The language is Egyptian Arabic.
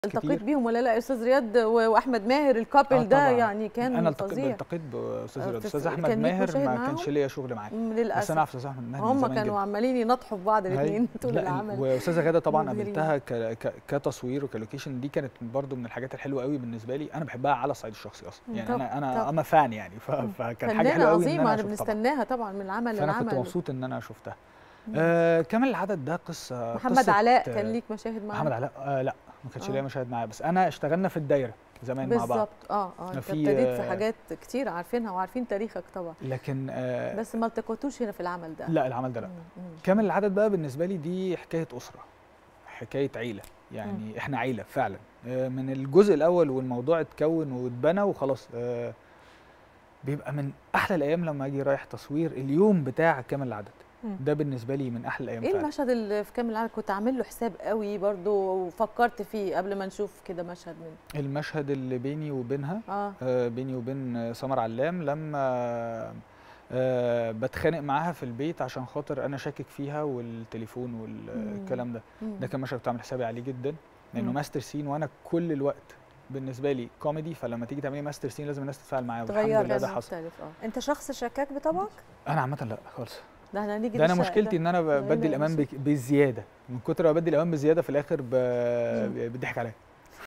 التقيت كتير. بيهم ولا لا يا استاذ رياض و- واحمد ماهر الكابل آه ده طبعاً. يعني كان انا التقيت فظيع التقيت باستاذ آه، رياض في- استاذ في- احمد كان ليك ماهر مشاهد ما معاهم؟ كانش ليا شغل معاه مم، بس انا للاسف اعرف استاذ احمد ماهر من هم زمان كانوا جدا. عمالين ينطحوا في بعض هاي. الاثنين طول لا، العمل واستاذه غاده طبعا مبهرين. قابلتها ك... ك... كتصوير وكلوكيشن دي كانت برضو من الحاجات الحلوه قوي بالنسبه لي انا بحبها على الصعيد الشخصي اصلا مم، يعني طب- انا انا طب. اما فان يعني ف... فكان حاجه فنانه حلوه قوي ان عظيمه انا انا اشوف طبعا بنستناها طبعا من العمل فانا كنت للعمل مبسوط ان انا شفتها مم. آه كامل العدد ده قصه محمد قصة- علاء كان ليك مشاهد معاه محمد علاء آه لا ما كانش آه. ليا مشاهد معاه بس انا اشتغلنا في الدايره زمان مع بعض بالظبط اه اه انت في- ابتديت في حاجات كتير عارفينها وعارفين تاريخك طبعا لكن آه بس ما التقيتوش هنا في العمل ده لا العمل ده لا مم، مم. كامل العدد بقى بالنسبه لي دي حكايه اسره حكايه عيله يعني احنا عيله فعلا آه، من الجزء الاول والموضوع اتكون واتبنى وخلاص آه، بيبقى من احلى الايام لما اجي رايح تصوير اليوم بتاع كامل العدد مم. ده بالنسبه لي من احلى الايام ايه فعلا المشهد اللي في كامل العدد كنت عامل له حساب قوي برضو وفكرت فيه قبل ما نشوف كده مشهد منه المشهد اللي بيني وبينها اه آه، بيني وبين آه، سمر علام لما آه، بتخانق معاها في البيت عشان خاطر انا شاكك فيها والتليفون والكلام ده مم. ده كان مشهد كنت عامل حسابي عليه جدا لانه مم. ماستر سين وانا كل الوقت بالنسبه لي كوميدي فلما تيجي تعملي ماستر سين لازم الناس تتفاعل معايا والحمد تغير لله ده لازم حصل مختلف اه انت شخص شكاك بطبعك انا عامه لا خالص ده احنا هنيجي ده انا للشقة مشكلتي ده. ان انا ب- لا بدي إله إلا الامان الله. بك- بزياده من كتر ما بدي الامان بزياده في الاخر ب- مم. بيضحك عليا